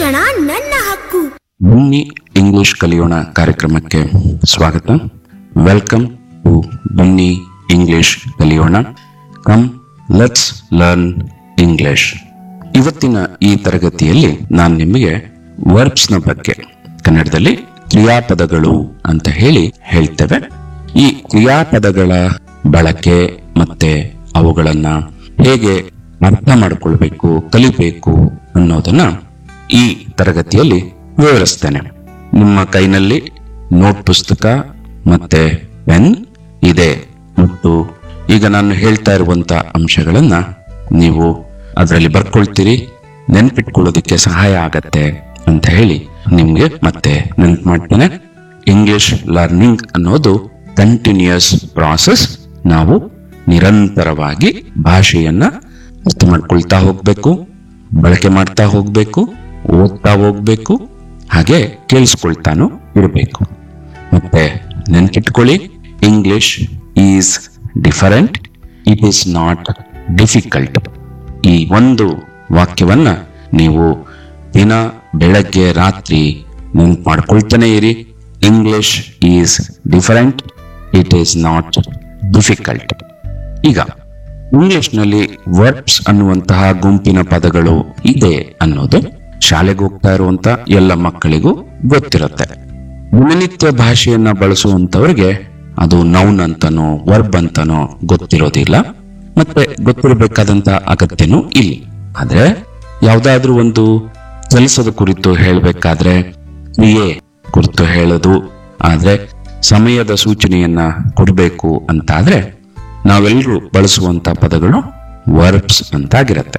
ಶಿಕ್ಷಣ ನನ್ನ ಹಕ್ಕು ಬನ್ನಿ ಇಂಗ್ಲಿಷ್ ಕಲಿಯೋಣ ಕಾರ್ಯಕ್ರಮಕ್ಕೆ ಸ್ವಾಗತ ವೆಲ್ಕಮ್ ಟು ಬನ್ನಿ ಇಂಗ್ಲಿಷ್ ಕಲಿಯೋಣ ಕಮ್ ಲೆಟ್ಸ್ ಲರ್ನ್ ಇಂಗ್ಲಿಷ್ ಇವತ್ತಿನ ಈ ತರಗತಿಯಲ್ಲಿ ನಾನು ನಿಮಗೆ ವರ್ಬ್ಸ್ ನ ಬಗ್ಗೆ ಕನ್ನಡದಲ್ಲಿ ಕ್ರಿಯಾಪದಗಳು ಅಂತ ಹೇಳಿ ಹೇಳ್ತೇವೆ ಈ ಕ್ರಿಯಾಪದಗಳ ಬಳಕೆ ಮತ್ತೆ ಅವುಗಳನ್ನ ಹೇಗೆ ಅರ್ಥ ಮಾಡ್ಕೊಳ್ಬೇಕು ಕಲಿಬೇಕು ಅನ್ನೋದನ್ನ ಈ ತರಗತಿಯಲ್ಲಿ ವಿವರಿಸ್ತೇನೆ ನಿಮ್ಮ ಕೈನಲ್ಲಿ ನೋಟ್ ಪುಸ್ತಕ ಮತ್ತೆ ಪೆನ್ ಇದೆ ಮತ್ತು ಈಗ ನಾನು ಹೇಳ್ತಾ ಇರುವಂತ ಅಂಶಗಳನ್ನ ನೀವು ಅದರಲ್ಲಿ ಬರ್ಕೊಳ್ತೀರಿ ನೆನ್ಪಿಟ್ಕೊಳ್ಳೋದಕ್ಕೆ ಸಹಾಯ ಆಗತ್ತೆ ಅಂತ ಹೇಳಿ ನಿಮ್ಗೆ ಮತ್ತೆ ನೆನ್ಪು ಮಾಡ್ತೇನೆ ಇಂಗ್ಲಿಷ್ ಲರ್ನಿಂಗ್ ಅನ್ನೋದು ಕಂಟಿನ್ಯೂಸ್ ಪ್ರಾಸೆಸ್ ನಾವು ನಿರಂತರವಾಗಿ ಭಾಷೆಯನ್ನ ಅರ್ಥ ಮಾಡ್ಕೊಳ್ತಾ ಹೋಗ್ಬೇಕು ಬಳಕೆ ಮಾಡ್ತಾ ಹೋಗ್ಬೇಕು ಓದ್ತಾ ಹೋಗ್ಬೇಕು ಹಾಗೆ ಕೇಳಿಸ್ಕೊಳ್ತಾನು ಇರಬೇಕು ಮತ್ತೆ ನೆನ್ಪಿಟ್ಕೊಳ್ಳಿ English is different it is not difficult ಈ ಒಂದು ವಾಕ್ಯವನ್ನ ನೀವು ದಿನ ಬೆಳಗ್ಗೆ ರಾತ್ರಿ ನೆನ್ಪು ಮಾಡ್ಕೊಳ್ತಾನೆ ಇರಿ English is different it is not difficult ಈಗ ಇಂಗ್ಲಿಷ್ನಲ್ಲಿ ವರ್ಬ್ಸ್ ಅನ್ನುವಂತಹ ಗುಂಪಿನ ಪದಗಳು ಇದೆ ಅನ್ನೋದು ಶಾಲೆಗೆ ಹೋಗ್ತಾ ಇರುವಂತ ಎಲ್ಲ ಮಕ್ಕಳಿಗೂ ಗೊತ್ತಿರುತ್ತೆ ದಿನನಿತ್ಯ ಭಾಷೆಯನ್ನ ಬಳಸುವಂತವರಿಗೆ ಅದು ನೌನ್ ಅಂತನೋ ವರ್ಬ್ ಅಂತನೋ ಗೊತ್ತಿರೋದಿಲ್ಲ ಮತ್ತೆ ಗೊತ್ತಿರಬೇಕಾದಂತ ಅಗತ್ಯನೂ ಇಲ್ಲ ಆದ್ರೆ ಯಾವ್ದಾದ್ರೂ ಒಂದು ಕೆಲಸದ ಕುರಿತು ಹೇಳಬೇಕಾದ್ರೆ ಕ್ರಿಯೆ ಕುರಿತು ಹೇಳೋದು ಆದ್ರೆ ಸಮಯದ ಸೂಚನೆಯನ್ನ ಕೊಡಬೇಕು ಅಂತಾದ್ರೆ ನಾವೆಲ್ಲರೂ ಬಳಸುವಂತ ಪದಗಳು ವರ್ಬ್ಸ್ ಅಂತಾಗಿರತ್ತೆ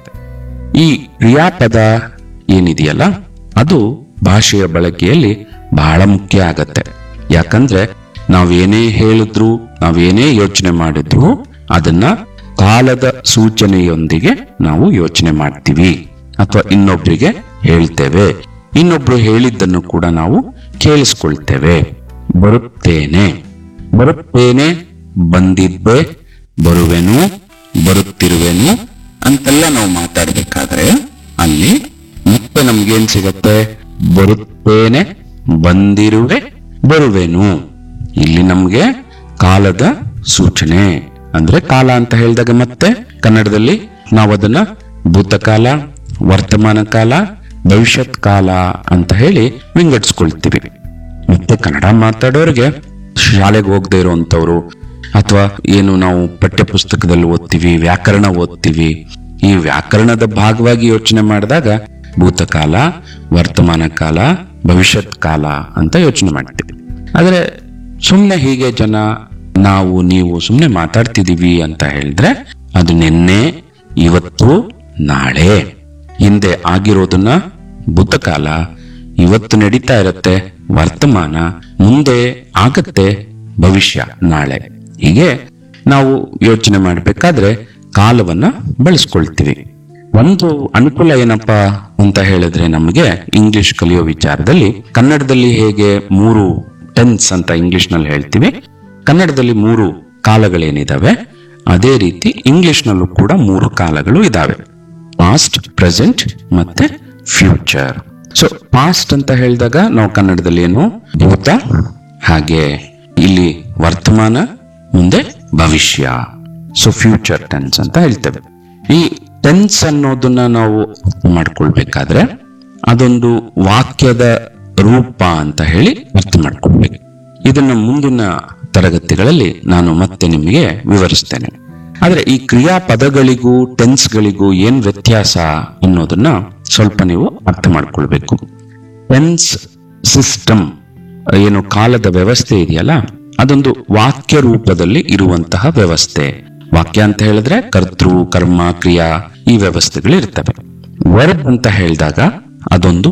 ಈ ಕ್ರಿಯಾಪದ ಏನಿದೆಯಲ್ಲ ಅದು ಭಾಷೆಯ ಬಳಕೆಯಲ್ಲಿ ಬಹಳ ಮುಖ್ಯ ಆಗತ್ತೆ ಯಾಕಂದ್ರೆ ನಾವೇನೇ ಹೇಳಿದ್ರು ನಾವೇನೇ ಯೋಚನೆ ಮಾಡಿದ್ರು ಅದನ್ನ ಕಾಲದ ಸೂಚನೆಯೊಂದಿಗೆ ನಾವು ಯೋಚನೆ ಮಾಡ್ತೀವಿ ಅಥವಾ ಇನ್ನೊಬ್ರಿಗೆ ಹೇಳ್ತೇವೆ ಇನ್ನೊಬ್ರು ಹೇಳಿದ್ದನ್ನು ಕೂಡ ನಾವು ಕೇಳಿಸ್ಕೊಳ್ತೇವೆ ಬರುತ್ತೇನೆ ಬರುತ್ತೇನೆ ಬಂದಿದ್ದೆ ಬರುವೆನು ಬರುತ್ತಿರುವೆನು ಅಂತೆಲ್ಲ ನಾವು ಮಾತಾಡ್ಬೇಕಾದ್ರೆ ಅಲ್ಲಿ ಮತ್ತೆ ನಮ್ಗೇನ್ ಸಿಗತ್ತೆ ಬರುತ್ತೇನೆ ಬಂದಿರುವೆ ಬರುವೆನು ಇಲ್ಲಿ ನಮ್ಗೆ ಕಾಲದ ಸೂಚನೆ ಅಂದ್ರೆ ಕಾಲ ಅಂತ ಹೇಳಿದಾಗ ಮತ್ತೆ ಕನ್ನಡದಲ್ಲಿ ನಾವು ಅದನ್ನ ಭೂತಕಾಲ ವರ್ತಮಾನ ಕಾಲ ಭವಿಷ್ಯತ್ ಕಾಲ ಅಂತ ಹೇಳಿ ವಿಂಗಡಿಸ್ಕೊಳ್ತೀವಿ ಮತ್ತೆ ಕನ್ನಡ ಮಾತಾಡೋರಿಗೆ ಶಾಲೆಗೆ ಹೋಗದೆ ಇರುವಂತವ್ರು ಅಥವಾ ಏನು ನಾವು ಪಠ್ಯ ಪುಸ್ತಕದಲ್ಲಿ ಓದ್ತೀವಿ ವ್ಯಾಕರಣ ಓದ್ತೀವಿ ಈ ವ್ಯಾಕರಣದ ಭಾಗವಾಗಿ ಯೋಚನೆ ಮಾಡಿದಾಗ ಭೂತಕಾಲ ವರ್ತಮಾನ ಕಾಲ ಭವಿಷ್ಯತ್ ಕಾಲ ಅಂತ ಯೋಚನೆ ಮಾಡ್ತೀವಿ ಆದ್ರೆ ಸುಮ್ನೆ ಹೀಗೆ ಜನ ನಾವು ನೀವು ಸುಮ್ನೆ ಮಾತಾಡ್ತಿದೀವಿ ಅಂತ ಹೇಳಿದ್ರೆ ಅದು ನಿನ್ನೆ ಇವತ್ತು ನಾಳೆ ಹಿಂದೆ ಆಗಿರೋದನ್ನ ಭೂತಕಾಲ ಇವತ್ತು ನಡೀತಾ ಇರತ್ತೆ ವರ್ತಮಾನ ಮುಂದೆ ಆಗತ್ತೆ ಭವಿಷ್ಯ ನಾಳೆ ಹೀಗೆ ನಾವು ಯೋಚನೆ ಮಾಡಬೇಕಾದ್ರೆ ಕಾಲವನ್ನ ಬಳಸ್ಕೊಳ್ತೀವಿ ಒಂದು ಅನುಕೂಲ ಏನಪ್ಪಾ ಅಂತ ಹೇಳಿದ್ರೆ ನಮಗೆ ಇಂಗ್ಲಿಷ್ ಕಲಿಯೋ ವಿಚಾರದಲ್ಲಿ ಕನ್ನಡದಲ್ಲಿ ಹೇಗೆ ಮೂರು ಟೆನ್ಸ್ ಅಂತ ಇಂಗ್ಲಿಷ್ ನಲ್ಲಿ ಹೇಳ್ತೀವಿ ಕನ್ನಡದಲ್ಲಿ ಮೂರು ಕಾಲಗಳೇನಿದಾವೆ ಅದೇ ರೀತಿ ಇಂಗ್ಲಿಷ್ ನಲ್ಲೂ ಕೂಡ ಮೂರು ಕಾಲಗಳು ಇದಾವೆ ಪಾಸ್ಟ್ ಪ್ರೆಸೆಂಟ್ ಮತ್ತೆ ಫ್ಯೂಚರ್ ಸೊ ಪಾಸ್ಟ್ ಅಂತ ಹೇಳಿದಾಗ ನಾವು ಕನ್ನಡದಲ್ಲಿ ಏನು ಭೂತ ಹಾಗೆ ಇಲ್ಲಿ ವರ್ತಮಾನ ಮುಂದೆ ಭವಿಷ್ಯ ಸೊ ಫ್ಯೂಚರ್ ಟೆನ್ಸ್ ಅಂತ ಹೇಳ್ತೇವೆ ಈ ಟೆನ್ಸ್ ಅನ್ನೋದನ್ನ ನಾವು ಅರ್ಥ ಮಾಡ್ಕೊಳ್ಬೇಕಾದ್ರೆ ಅದೊಂದು ವಾಕ್ಯದ ರೂಪ ಅಂತ ಹೇಳಿ ಅರ್ಥ ಮಾಡ್ಕೊಳ್ಬೇಕು ಇದನ್ನ ಮುಂದಿನ ತರಗತಿಗಳಲ್ಲಿ ನಾನು ಮತ್ತೆ ನಿಮಗೆ ವಿವರಿಸ್ತೇನೆ ಆದ್ರೆ ಈ ಕ್ರಿಯಾಪದಗಳಿಗೂ ಟೆನ್ಸ್ಗಳಿಗೂ ಏನ್ ವ್ಯತ್ಯಾಸ ಅನ್ನೋದನ್ನ ಸ್ವಲ್ಪ ನೀವು ಅರ್ಥ ಮಾಡ್ಕೊಳ್ಬೇಕು ಟೆನ್ಸ್ ಸಿಸ್ಟಮ್ ಏನು ಕಾಲದ ವ್ಯವಸ್ಥೆ ಇದೆಯಲ್ಲ ಅದೊಂದು ವಾಕ್ಯ ರೂಪದಲ್ಲಿ ಇರುವಂತಹ ವ್ಯವಸ್ಥೆ ವಾಕ್ಯ ಅಂತ ಹೇಳಿದ್ರೆ ಕರ್ತೃ ಕರ್ಮ ಕ್ರಿಯಾ ಈ ವ್ಯವಸ್ಥೆಗಳು ಇರ್ತವೆ ವರ್ಬ್ ಅಂತ ಹೇಳಿದಾಗ ಅದೊಂದು